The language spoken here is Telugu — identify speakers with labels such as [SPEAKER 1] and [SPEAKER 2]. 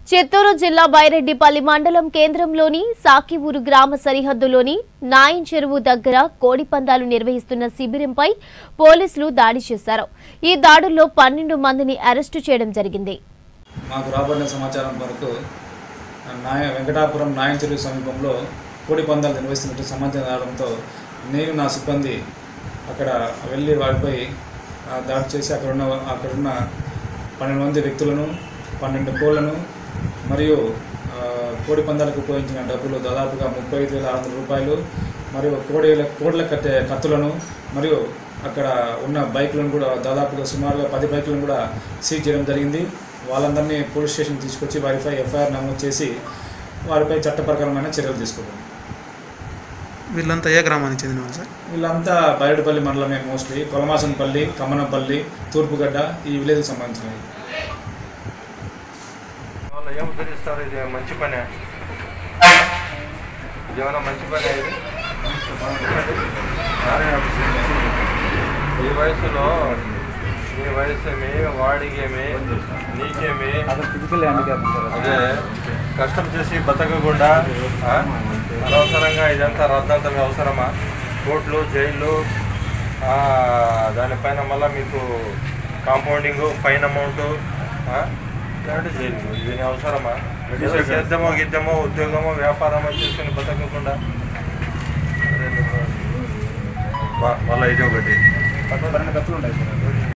[SPEAKER 1] చిత్తూరు జిల్లా బైరెడ్డిపల్లి మండలం కేంద్రంలోని సాకివూరు గ్రామ సరిహద్దులోని నాయం చెరువు దగ్గర కోడి పందాలు నిర్వహిస్తున్న శిబిరంపై పోలీసులు దాడి చేశారు ఈ దాడుల్లో పన్నెండు మందిని అరెస్టు చేయడం జరిగింది
[SPEAKER 2] మాకు రాబడిన సమాచారం వరకు నాయ వెంకటాపురం నాయం చెరువు సమీపంలో కోడి పందాలు నిర్వహిస్తున్నట్టు సమాచారం రావడంతో నేను నా సిబ్బంది అక్కడ వెళ్ళి వారిపై ఆ, దాడి చేసి అక్కడున్న అక్కడున్న పన్నెండు మంది వ్యక్తులను పన్నెండు కోళ్లను మరియు ఆ, కోడి పందాలకు ఉపయోగించిన డబ్బులు దాదాపుగా ముప్పై ఐదు వేల ఆరు వందల రూపాయలు మరియు కోడి కోడ్ల కట్టే కత్తులను మరియు అక్కడ ఉన్న బైకులను కూడా దాదాపుగా సుమారుగా పది బైకులను కూడా సీజ్ చేయడం జరిగింది వాళ్ళందరినీ పోలీస్ స్టేషన్ తీసుకొచ్చి వారిపై ఎఫ్ఐఆర్ నమోదు చేసి వారిపై చట్టప్రకారమైన చర్యలు తీసుకుంటాం
[SPEAKER 3] వీళ్ళంతా ఏ గ్రామానికి చెందిన వాళ్ళు సార్
[SPEAKER 2] వీళ్ళంతా బైరడిపల్లి మండలమే మోస్ట్లీ కొలమాసనపల్లి కమ్మనపల్లి తూర్పుగడ్డ ఈ విలేజ్కి సంబంధించినవి
[SPEAKER 4] వాళ్ళు ఏం ఉద్ధరిస్తారు ఇది మంచి పనే ఇది ఏమైనా మంచి పనే ఇది ఈ వయసులో నీ వయసేమి వాడికేమి నీకేమి అదే కష్టం చేసి బతకకుండా ఆ? అనవసరంగా ఇదంతా రద్దంతరం అవసరమా కోర్టులు జైళ్ళు ఆ, దానిపైన మళ్ళీ మీకు కాంపౌండింగ్ ఫైన్ అమౌంట్ ఇలాంటి జైలు ఇది అవసరమా ఏదో చేద్దామో గిద్దామో ఉద్యోగమో వ్యాపారమో చేసుకుని బతకకుండా అరే నువ్వు- మ- మళ్ళీ ఇది ఒకటి
[SPEAKER 2] పన్నెండు కత్తులు ఉన్నాయి సార్